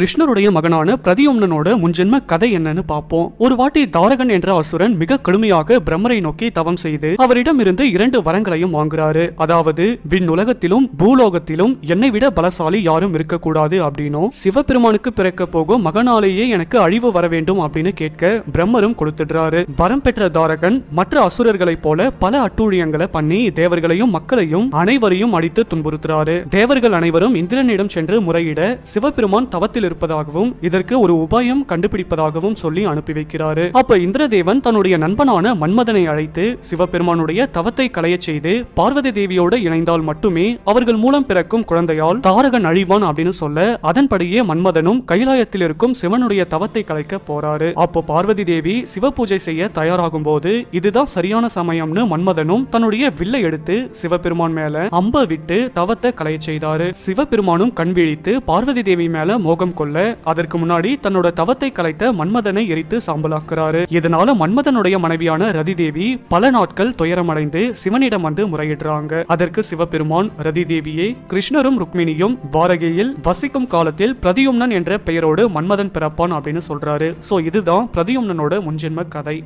கிருஷ்ணருடைய மகனான பிரதியும்னனோட முன்ஜென்ம கதை என்னன்னு பார்ப்போம் ஒரு வாட்டி தாரகன் என்ற அசுரன் மிக கடுமையாக பிரம்மரை நோக்கி தவம் செய்து அவரிடம் இருந்து இரண்டு வரங்களையும் வாங்குறாரு அதாவது விண்ணுலகத்திலும் பூலோகத்திலும் என்னை விட பலசாலி யாரும் இருக்கக்கூடாது அப்படின்னும் சிவபெருமானுக்கு பிறக்க போகும் மகனாலேயே எனக்கு அழிவு வர வேண்டும் அப்படின்னு கேட்க பிரம்மரும் கொடுத்துடுறாரு வரம் பெற்ற தாரகன் மற்ற அசுரர்களைப் போல பல அட்டூழியங்களை பண்ணி தேவர்களையும் மக்களையும் அனைவரையும் அடித்து துன்புறுத்துறாரு தேவர்கள் அனைவரும் இந்திரனிடம் சென்று முறையிட சிவபெருமான் தவத்தில் இருப்பதாகவும் இதற்கு ஒரு உபாயம் கண்டுபிடிப்பதாகவும் சொல்லி அனுப்பி வைக்கிறாரு அப்ப இந்திரதேவன் தன்னுடைய நண்பனான மன்மதனை அழைத்து சிவபெருமானுடைய தவத்தை களையச் செய்து பார்வதி தேவியோடு இணைந்தால் மட்டுமே அவர்கள் மூலம் பிறக்கும் குழந்தையால் தாரகன் அழிவான் அப்படின்னு சொல்ல அதன்படியே மன்மதனும் கைலாயத்தில் இருக்கும் சிவனுடைய தவத்தை கலைக்க போறாரு அப்போ பார்வதி தேவி சிவ பூஜை செய்ய தயாராகும் போது இதுதான் சரியான சமயம்னு மன்மதனும் தன்னுடைய வில்லை எடுத்து சிவபெருமான் மேல அம்ப விட்டு தவத்தை கலையச் செய்தாரு சிவபெருமானும் கண் விழித்து பார்வதி தேவி மேல மோகம் கொள்ள அதற்கு முன்னாடி தன்னோட தவத்தை கலைத்த மன்மதனை எரித்து சாம்பலாக்குறாரு இதனால மன்மதனுடைய மனைவியான ரதி தேவி பல நாட்கள் துயரமடைந்து சிவனிடம் வந்து முறையிடுறாங்க அதற்கு சிவபெருமான் ரதி தேவியே கிருஷ்ணரும் ருக்மிணியும் துவாரகையில் வசிக்கும் காலத்தில் பிரதியும்னன் என்ற பெயரோடு மன்மதன் பிறப்பான் அப்படின்னு சொல்றாரு சோ இதுதான் பிரதியும்னனோட முன்ஜென்ம கதை